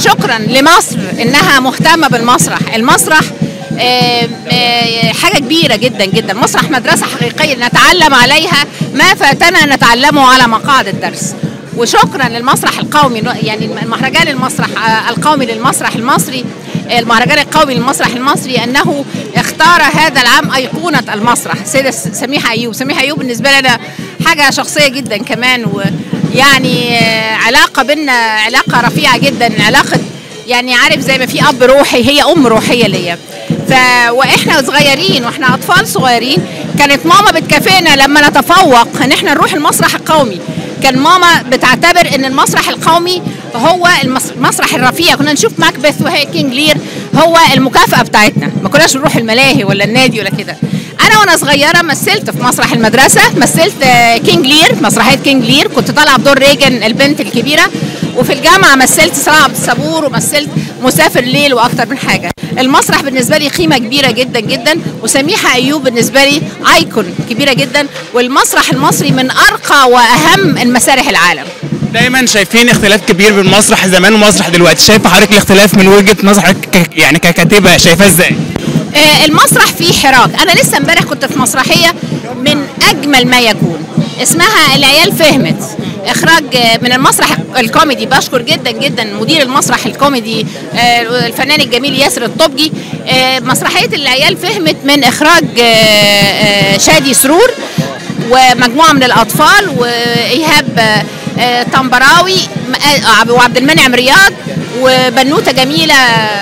شكرا لمصر انها مهتمه بالمسرح المسرح آه، آه، حاجه كبيره جدا جدا مسرح مدرسه حقيقيه نتعلم عليها ما فاتنا نتعلمه على مقاعد الدرس وشكرا للمسرح القومي يعني المهرجان المسرح آه، القومي للمسرح المصري المهرجان القومي للمسرح المصري انه اختار هذا العام ايقونه المسرح السيده سميحه ايوب سميحه ايوب بالنسبه لي انا حاجه شخصيه جدا كمان ويعني آه، علاقه بينا علاقه رفيعه جدا علاقه يعني عارف زي ما في اب روحي هي ام روحيه ليا ف واحنا صغيرين واحنا اطفال صغيرين كانت ماما بتكافئنا لما نتفوق ان احنا نروح المسرح القومي كان ماما بتعتبر ان المسرح القومي هو المس- المسرح الرفيع كنا نشوف ماكبث وهي كينج لير هو المكافاه بتاعتنا ما كناش نروح الملاهي ولا النادي ولا كده انا وانا صغيره مثلت في مسرح المدرسه مثلت آه، كينج لير مسرحيه كينج لير كنت طالعه بدور ريجن البنت الكبيره وفي الجامعه مثلت صراع عبد الصبور ومثلت مسافر ليل واكتر من حاجه المسرح بالنسبه لي قيمه كبيره جدا جدا وسميحه ايوب بالنسبه لي ايكون كبيره جدا والمسرح المصري من ارقى واهم المسارح العالم دايما شايفين اختلاف كبير بين مسرح زمان ومسرح دلوقتي شايفه حضرتك الاختلاف من وجهه نظرك ك- يعني ككاتبه شايفاه ازاي آه، المسرح فيه حراك انا لسه امبارح كنت في مسرحيه من اجمل ما يكون اسمها العيال فهمت اخراج آه، من المسرح الكوميدي بشكر جدا جدا مدير المسرح الكوميدي آه، الفنان الجميل ياسر الطبجي آه، مسرحيه العيال فهمت من اخراج آه، آه، شادي سرور ومجموعه من الاطفال وايهاب آه، آه، طنبراوي آه، وعبد المنعم رياض وبنوته جميله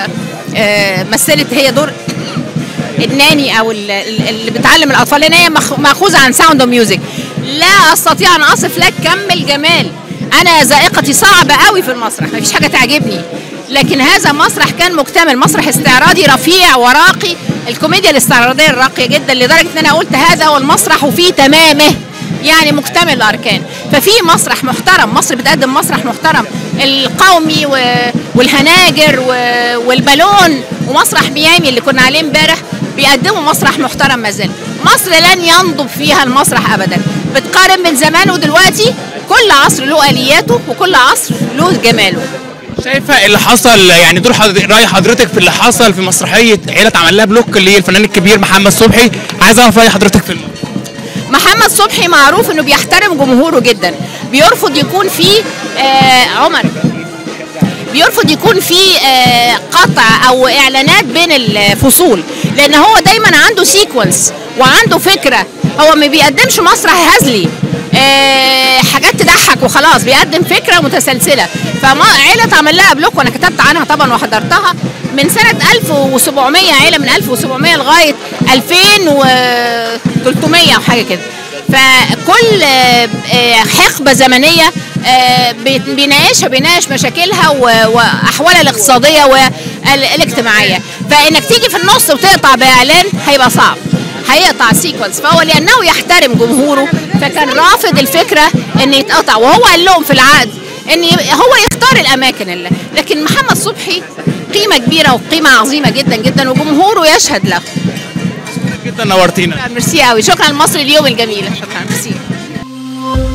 آه، مثلت هي دور الناني او ال- ال- اللي بتعلم الاطفال لان هي مخ- ماخوذه عن ساوند اوف ميوزك لا استطيع ان اصف لك كم الجمال انا ذائقتي صعبه قوي في المسرح مفيش حاجه تعجبني لكن هذا مسرح كان مكتمل مسرح استعراضي رفيع وراقي الكوميديا الاستعراضيه الراقيه جدا لدرجه ان انا قلت هذا هو المسرح وفيه تمامه يعني مكتمل الاركان ففي مسرح محترم مصر بتقدم مسرح محترم القومي و- والهناجر و- والبالون ومسرح ميامي اللي كنا عليه امبارح بيقدموا مسرح محترم ما زال مصر لن ينضب فيها المسرح ابدا بتقارن بين زمان ودلوقتي كل عصر له الياته وكل عصر له جماله شايفه اللي حصل يعني دور حضرتك راي حضرتك في اللي حصل في مسرحيه عيله اتعمل لها بلوك اللي هي الفنان الكبير محمد صبحي عايز اعرف راي حضرتك في ال- محمد صبحي معروف انه بيحترم جمهوره جدا بيرفض يكون في آه عمر بيرفض يكون في آه قطع او اعلانات بين الفصول لان هو دايما عنده سيكونس وعنده فكره هو ما بيقدمش مسرح هزلي آه حاجات تضحك وخلاص بيقدم فكره متسلسله فعيله عمل لها بلوك وانا كتبت عنها طبعا وحضرتها من سنه 1700 عيله من 1700 لغايه 2300 او حاجه كده فكل آه، آه، حقبه زمنيه آه، بي- بيناقشها بيناقش مشاكلها و- واحوالها الاقتصاديه والاجتماعيه فانك تيجي في النص وتقطع باعلان هيبقى صعب هيقطع سيكونس فهو لانه يحترم جمهوره فكان رافض الفكره ان يتقطع وهو قال لهم في العقد ان يبقى- هو يختار الاماكن اللي لكن محمد صبحي قيمه كبيره وقيمه عظيمه جدا جدا وجمهوره يشهد له جدا نورتينا ميرسي قوي شكرا لمصر اليوم الجميله شكرا ميرسي